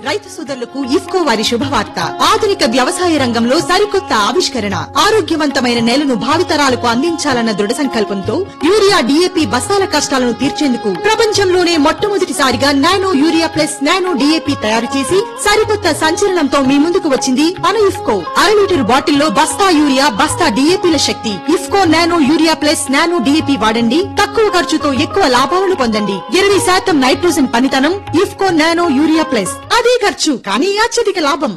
రైతు సోదరులకు ఇఫ్కో వారి శుభవార్త ఆధునిక వ్యవసాయ రంగంలో సరికొత్త ఆవిష్కరణ ఆరోగ్యవంతమైన నేలను భావితరాలకు అందించాలన్న దృఢ సంకల్పంతో యూరియా డిఏపి బస్తాల కష్టాలను తీర్చేందుకు ప్రపంచంలోనే మొట్టమొదటిసారిగా nano urea plus nano DAP తయారు చేసి సరికొత్త సంచలనంతో మీ ముందుకు వచ్చింది మన ఇఫ్కో అర లీటర్ బాటిల్లో బస్తా యూరియా బస్తా డిఏపిల శక్తి IFFCO nano urea plus nano DAP వాడండి తక్కువ ఖర్చుతో ఎక్కువ లాభాలను పొందండి ఇరవై శాతం నైట్రోజన్ పనితనం ఇఫ్కో నానో యూరియా ప్లస్ అదే ఖర్చు కానీ అత్యధిక లాభం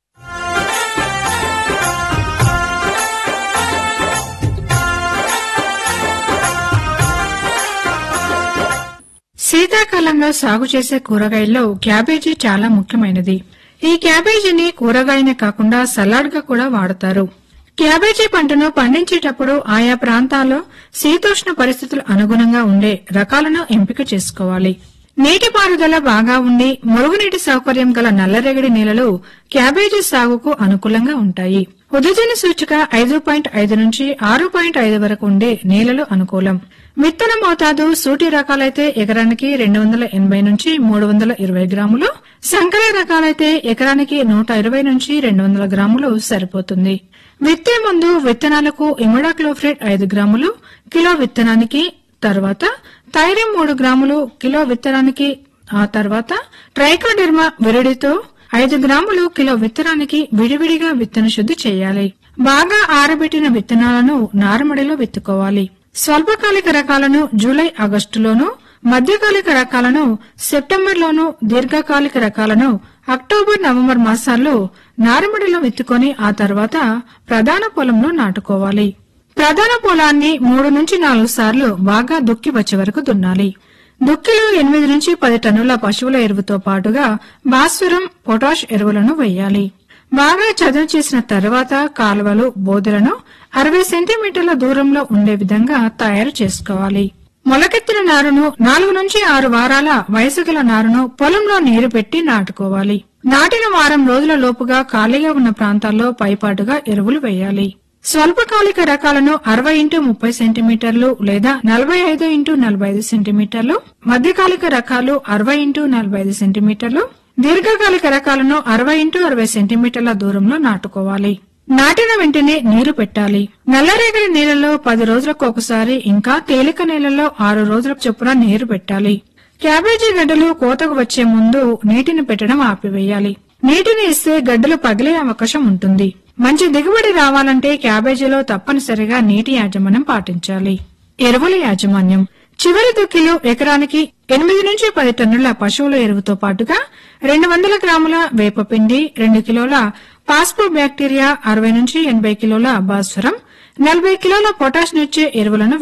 శీతాకాలంలో సాగు చేసే కూరగాయల్లో క్యాబేజీ చాలా ముఖ్యమైనది ఈ క్యాబేజీని కూరగాయనే కాకుండా సలాడ్ గా కూడా వాడతారు క్యాబేజీ పంటను పండించేటప్పుడు ఆయా ప్రాంతాల్లో శీతోష్ణ పరిస్థితులు అనుగుణంగా ఉండే రకాలను ఎంపిక చేసుకోవాలి నీటిపారుదల బాగా ఉండి మురుగునీటి సౌకర్యం గల నల్లరేగడి నేలలు క్యాబేజీ సాగుకు అనుకూలంగా ఉంటాయి ఉదజన సూచిక ఐదు పాయింట్ ఐదు నుంచి ఆరు పాయింట్ ఐదు వరకు ఉండే నేలలు అనుకూలం విత్తన మోతాదు సూటి రకాలైతే ఎకరానికి రెండు వందల ఎనభై నుంచి మూడు వందల ఇరవై గ్రాములు సంకర రకాలైతే ఎకరానికి నూట ఇరవై నుంచి రెండు వందల గ్రాములు సరిపోతుంది విత్తే ముందు విత్తనాలకు ఇమిడాక్లోఫ్రేట్ ఐదు గ్రాములు కిలో విత్తనానికి తర్వాత థైరియం మూడు గ్రాములు కిలో విత్తనానికి ఆ తర్వాత ట్రైకోడెర్మా విరిడితో ఐదు గ్రాములు కిలో విత్తనానికి విడివిడిగా విత్తన శుద్ధి చేయాలి బాగా ఆరబెట్టిన విత్తనాలను నారుమడిలో విత్తుకోవాలి స్వల్పకాలిక రకాలను జూలై ఆగస్టులోను మధ్యకాలిక రకాలను సెప్టెంబర్లోను దీర్ఘకాలిక రకాలను అక్టోబర్ నవంబర్ మాసాల్లో నారుమడిలో విత్తుకొని ఆ తర్వాత ప్రధాన పొలంలో నాటుకోవాలి ప్రధాన పొలాన్ని మూడు నుంచి నాలుగు సార్లు బాగా దుక్కి వచ్చే వరకు దున్నాలి దుక్కిలో ఎనిమిది నుంచి పది టన్నుల పశువుల ఎరువుతో పాటుగా భాస్వరం పొటాష్ ఎరువులను వేయాలి బాగా చదును చేసిన తర్వాత కాలువలు బోదెలను అరవై సెంటీమీటర్ల దూరంలో ఉండే విధంగా తయారు చేసుకోవాలి మొలకెత్తిన నారును నాలుగు నుంచి ఆరు వారాల వయసు గల నారును పొలంలో నీరు పెట్టి నాటుకోవాలి నాటిన వారం రోజుల లోపుగా ఖాళీగా ఉన్న ప్రాంతాల్లో పైపాటుగా ఎరువులు వేయాలి స్వల్పకాలిక రకాలను అరవై ఇంటూ ముప్పై సెంటీమీటర్లు లేదా నలభై ఐదు ఇంటూ నలభై ఐదు సెంటీమీటర్లు మధ్యకాలిక రకాలు అరవై ఇంటూ నలభై ఐదు సెంటీమీటర్లు దీర్ఘకాలిక రకాలను అరవై ఇంటూ అరవై సెంటీమీటర్ల దూరంలో నాటుకోవాలి నాటిన వెంటనే నీరు పెట్టాలి నల్లరేగడి నీళ్లలో పది రోజులకు ఒకసారి ఇంకా తేలిక నీళ్లలో ఆరు రోజుల చొప్పున నీరు పెట్టాలి క్యాబేజీ గడ్డలు కోతకు వచ్చే ముందు నీటిని పెట్టడం ఆపివేయాలి నీటిని ఇస్తే గడ్డలు పగిలే అవకాశం ఉంటుంది మంచి దిగుబడి రావాలంటే క్యాబేజీలో తప్పనిసరిగా నీటి యాజమాన్యం పాటించాలి ఎరువుల యాజమాన్యం చివరి దుక్కిలో ఎకరానికి ఎనిమిది నుంచి పది టన్నుల పశువుల ఎరువుతో పాటుగా రెండు వందల గ్రాముల వేపపిండి రెండు కిలోల పాస్పో బ్యాక్టీరియా అరవై నుంచి ఎనభై కిలోల భాస్వరం నలభై కిలోల పొటాషియం ఇచ్చే ఎరువులను